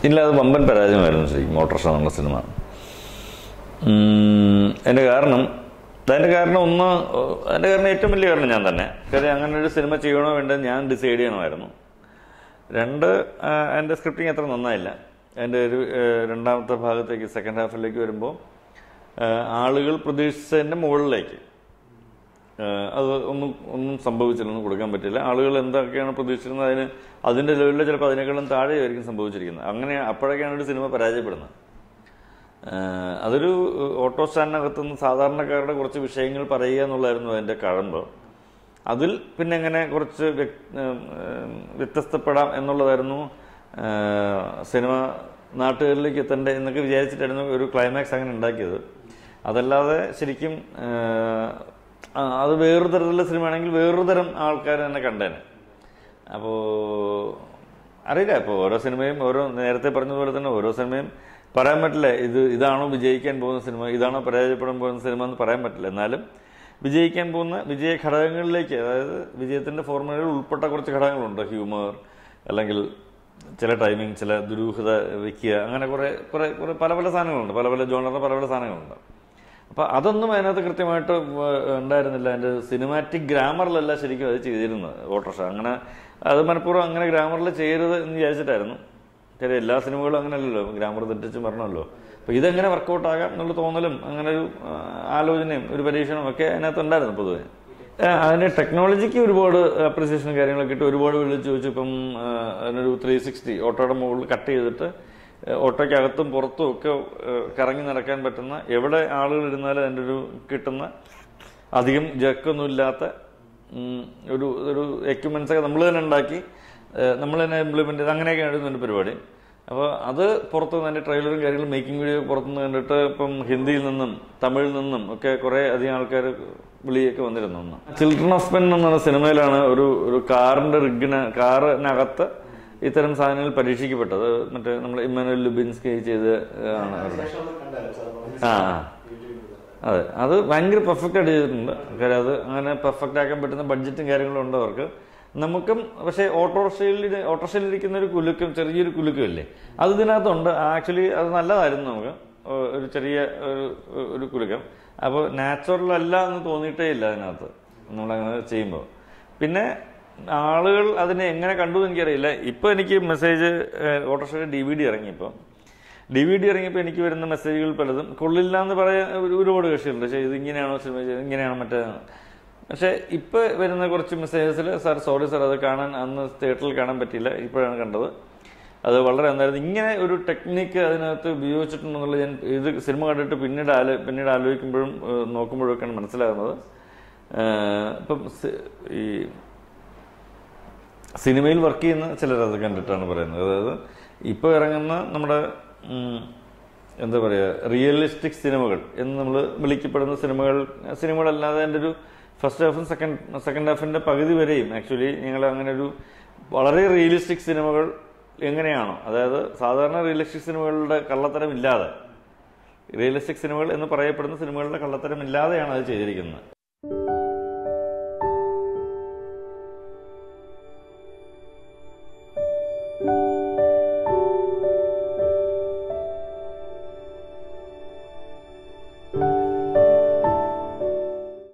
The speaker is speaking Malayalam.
ഇല്ല അത് വമ്പൻ പരാജയമായിരുന്നു ശരിക്കും ഓട്ടർഷ എന്നുള്ള സിനിമ ഉം, അതിന്റെ കാരണം അതിന്റെ കാരണം ഒന്ന് അതിന്റെ കാരണം ഏറ്റവും വലിയ കാരണം ഞാൻ തന്നെ കാര്യം അങ്ങനെ ഒരു സിനിമ ചെയ്യണോ വേണ്ടത് ഞാൻ ഡിസൈഡ് ചെയ്യണമായിരുന്നു രണ്ട് ആ, അതിന്റെ സ്ക്രിപ്റ്റിംഗ് അത്ര നന്നായില്ല അതിന്റെ ഒരു ആ, രണ്ടാമത്തെ ഭാഗത്തേക്ക് സെക്കൻഡ് ഹാഫിലേക്ക് വരുമ്പോൾ ആ, ആളുകൾ പ്രതീക്ഷിച്ചതിന്റെ മുകളിലേക്ക് ആ, അത് ഒന്നും ഒന്നും സംഭവിച്ചില്ലെന്ന് കൊടുക്കാൻ പറ്റില്ല ആളുകൾ എന്തൊക്കെയാണ് പ്രതീക്ഷിച്ചിരുന്നത് അതിന് അതിന്റെ ലെവലിൽ ചിലപ്പോൾ അതിനേക്കാളും താഴെയായിരിക്കും സംഭവിച്ചിരിക്കുന്നത് അങ്ങനെ അപ്പോഴൊക്കെയാണ് ഒരു സിനിമ പരാജയപ്പെടുന്നത് ആഹ് അതൊരു ഓട്ടോ സ്റ്റാൻഡിനകത്തുനിന്ന് സാധാരണക്കാരുടെ കുറച്ച് വിഷയങ്ങൾ പറയുക എന്നുള്ളതായിരുന്നു അതിന്റെ കഴമ്പ് അതിൽ പിന്നെ എങ്ങനെ കുറച്ച് വ്യക്- ഏം, ഏം, വ്യത്യസ്തപ്പെടാം എന്നുള്ളതായിരുന്നു ആഹ് സിനിമ നാട്ടുകാരിലേക്ക് എത്തണ്ടേ എന്നൊക്കെ വിചാരിച്ചിട്ടായിരുന്നു ഒരു ക്ലൈമാക്സ് അങ്ങനെ ഉണ്ടാക്കിയത് അതല്ലാതെ ശരിക്കും ആഹ് ആ, അത് വേറൊരു തരത്തിലുള്ള സിനിമയാണെങ്കിൽ വേറൊരു തരം ആൾക്കാർ തന്നെ കണ്ടേനെ അപ്പോൾ അറിയില്ല ഇപ്പോൾ ഓരോ സിനിമയും ഓരോ നേരത്തെ പറഞ്ഞതുപോലെ തന്നെ ഓരോ സിനിമയും പറയാൻ പറ്റില്ല ഇത് ഇതാണോ വിജയിക്കാൻ പോകുന്ന സിനിമ ഇതാണോ പരാജയപ്പെടാൻ പോകുന്ന സിനിമ എന്ന് പറയാൻ പറ്റില്ല എന്നാലും വിജയിക്കാൻ പോകുന്ന വിജയ ഘടകങ്ങളിലേക്ക് അതായത് വിജയത്തിന്റെ ഫോർമുലയിൽ ഉൾപ്പെട്ട കുറച്ച് ഘടകങ്ങളുണ്ട് ഹ്യൂമർ അല്ലെങ്കിൽ ചില ടൈമിംഗ് ചില ദുരൂഹത വെക്കുക അങ്ങനെ കുറെ കുറെ കുറെ പല പല സാധനങ്ങളുണ്ട് പല പല ജോണറിന് പല പല സാധനങ്ങളുണ്ട് അപ്പൊ അതൊന്നും അതിനകത്ത് കൃത്യമായിട്ട് വ- ഉണ്ടായിരുന്നില്ല അതിന്റെ സിനിമാറ്റിക് ഗ്രാമറിലല്ല ശരിക്കും അത് ചെയ്തിരുന്നത് ഓട്ടോഷ അങ്ങനെ അത് മനഃപൂർവ്വം അങ്ങനെ ഗ്രാമറിൽ ചെയ്യരുത് എന്ന് വിചാരിച്ചിട്ടായിരുന്നു കാര്യം എല്ലാ സിനിമകളും അങ്ങനെയല്ലല്ലോ ഗ്രാമർ തെറ്റിച്ച് വരണമല്ലോ അപ്പൊ ഇതെങ്ങനെ വർക്കൗട്ട് ആകാം എന്നുള്ള തോന്നലും അങ്ങനെ ഒരു ആ, ആലോചനയും ഒരു പരീക്ഷണവും ഒക്കെ അതിനകത്ത് ഉണ്ടായിരുന്നു പൊതുവെ ആ, അതിന് ടെക്നോളജിക്ക് ഒരുപാട് അപ്രിസിയേഷനും കാര്യങ്ങളൊക്കെ ഇട്ട് ഒരുപാട് വിളിച്ച് ചോദിച്ചു ഇപ്പം ആ, അതിനൊരു ത്രീ സിക്സ്റ്റി ഓട്ടോയുടെ മുകളിൽ കട്ട് ചെയ്തിട്ട് ആ, ഓട്ടോയ്ക്കകത്തും പുറത്തും ഒക്കെ ആ, കറങ്ങി നടക്കാൻ പറ്റുന്ന എവിടെ ആളുകൾ ഇരുന്നാലും അതിൻ്റെ ഒരു കിട്ടുന്ന അധികം ജക്കൊന്നും ഇല്ലാത്ത ഉം, ഒരു ഒരു എക്യുപ്മെന്റ്സ് ഒക്കെ നമ്മൾ തന്നെ ഉണ്ടാക്കി നമ്മൾ തന്നെ ഇംപ്ലിമെന്റ് ചെയ്ത് അങ്ങനെയൊക്കെയായിരുന്നു എൻ്റെ പരിപാടി അപ്പോൾ അത് പുറത്ത് നിന്ന് അതിന്റെ ട്രെയിലറും കാര്യങ്ങളും മേക്കിംഗ് വീഡിയോ പുറത്തുനിന്ന് കണ്ടിട്ട് ഇപ്പം ഹിന്ദിയിൽ നിന്നും തമിഴിൽ നിന്നും ഒക്കെ കുറെ അധികം ആൾക്കാർ വിളിയൊക്കെ വന്നിരുന്നു അന്ന് ചിൽഡ്രൻ ഓഫ് പെൻ എന്ന സിനിമയിലാണ് ഒരു ഒരു കാറിന്റെ റിഗിന് കാറിനകത്ത് ഇത്തരം സാധനങ്ങൾ പരീക്ഷിക്കപ്പെട്ടത് മറ്റേ നമ്മൾ ഇമ്മാനുവൽ ലുബിൻസ്കി ചെയ്ത് ആണ് അവരുടെ ആ ആ. അതെ അത് ഭയങ്കര പെർഫെക്റ്റ് ആയിട്ട് ചെയ്തിട്ടുണ്ട് കാര്യം അത് അങ്ങനെ പെർഫെക്റ്റ് ആക്കാൻ പറ്റുന്ന ബഡ്ജറ്റും കാര്യങ്ങളും ഉണ്ട് അവർക്ക് നമുക്കും പക്ഷേ ഓട്ടോറിക്ഷയിൽ ഓട്ടോറിക്ഷയിൽ ഇരിക്കുന്ന ഒരു കുലുക്കം ചെറിയൊരു കുലുക്കം ഇല്ലേ അത് ഇതിനകത്തുണ്ട് ആക്ച്വലി അത് നല്ലതായിരുന്നു നമുക്ക് ഒ- ഒരു ചെറിയ ഒരു ഒരു കുലുക്കം അപ്പോൾ നാച്ചുറൽ അല്ല എന്ന് തോന്നിയിട്ടേ ഇല്ല അതിനകത്ത് നമ്മളങ്ങനെ ചെയ്യുമ്പോൾ പിന്നെ ആളുകൾ അതിനെ എങ്ങനെ കണ്ടു എന്ന് എനിക്കറിയില്ല ഇപ്പൊ എനിക്ക് മെസ്സേജ് ഓട്ടോറിക്ഷയുടെ ഡി വി ഡി ഇറങ്ങിയപ്പോൾ ഡി വി ഡി ഇറങ്ങിയപ്പോൾ എനിക്ക് വരുന്ന മെസ്സേജുകൾ പലതും കൊള്ളില്ല എന്ന് പറയാൻ ഒരു- ഒരുപാട് കക്ഷികളുണ്ട് പക്ഷേ ഇത് ഇങ്ങനെയാണോ സിനിമ ചെയ്തത് ഇങ്ങനെയാണോ മറ്റേ പക്ഷേ ഇപ്പൊ വരുന്ന കുറച്ച് മെസ്സേജസിൽ സാർ സോറി സാർ അത് കാണാൻ അന്ന് തിയേറ്ററിൽ കാണാൻ പറ്റിയില്ല ഇപ്പോഴാണ് കണ്ടത് അത് വളരെ നന്നായിരുന്നു ഇങ്ങനെ ഒരു ടെക്നിക്ക് അതിനകത്ത് ഉപയോഗിച്ചിട്ടുണ്ടെന്നുള്ളത് ഞാൻ ഇത് സിനിമ കണ്ടിട്ട് പിന്നീട് ആലോ പിന്നീട് ആലോചിക്കുമ്പോഴും ഏഹ്, നോക്കുമ്പോഴൊക്കെയാണ് മനസ്സിലാകുന്നത് ഏഹ്, ഇപ്പം സി- ഈ സിനിമയിൽ വർക്ക് ചെയ്യുന്ന ചിലർ അത് കണ്ടിട്ടാണ് പറയുന്നത് അതായത് ഇപ്പോൾ ഇറങ്ങുന്ന നമ്മുടെ ഉം, എന്താ പറയുക റിയലിസ്റ്റിക് സിനിമകൾ എന്ന് നമ്മൾ വിളിക്കപ്പെടുന്ന സിനിമകൾ സിനിമകളല്ലാതെ അതിൻ്റെ ഒരു ഫസ്റ്റ് ഹാഫും സെക്കൻഡ് സെക്കൻഡ് ഹാഫിന്റെ പകുതി വരെയും ആക്ച്വലി ഞങ്ങൾ അങ്ങനെ ഒരു വളരെ റിയലിസ്റ്റിക് സിനിമകൾ എങ്ങനെയാണോ അതായത് സാധാരണ റിയലിസ്റ്റിക് സിനിമകളുടെ കള്ളത്തരം ഇല്ലാതെ റിയലിസ്റ്റിക് സിനിമകൾ എന്ന് പറയപ്പെടുന്ന സിനിമകളുടെ കള്ളത്തരം ഇല്ലാതെയാണ് അത് ചെയ്തിരിക്കുന്നത്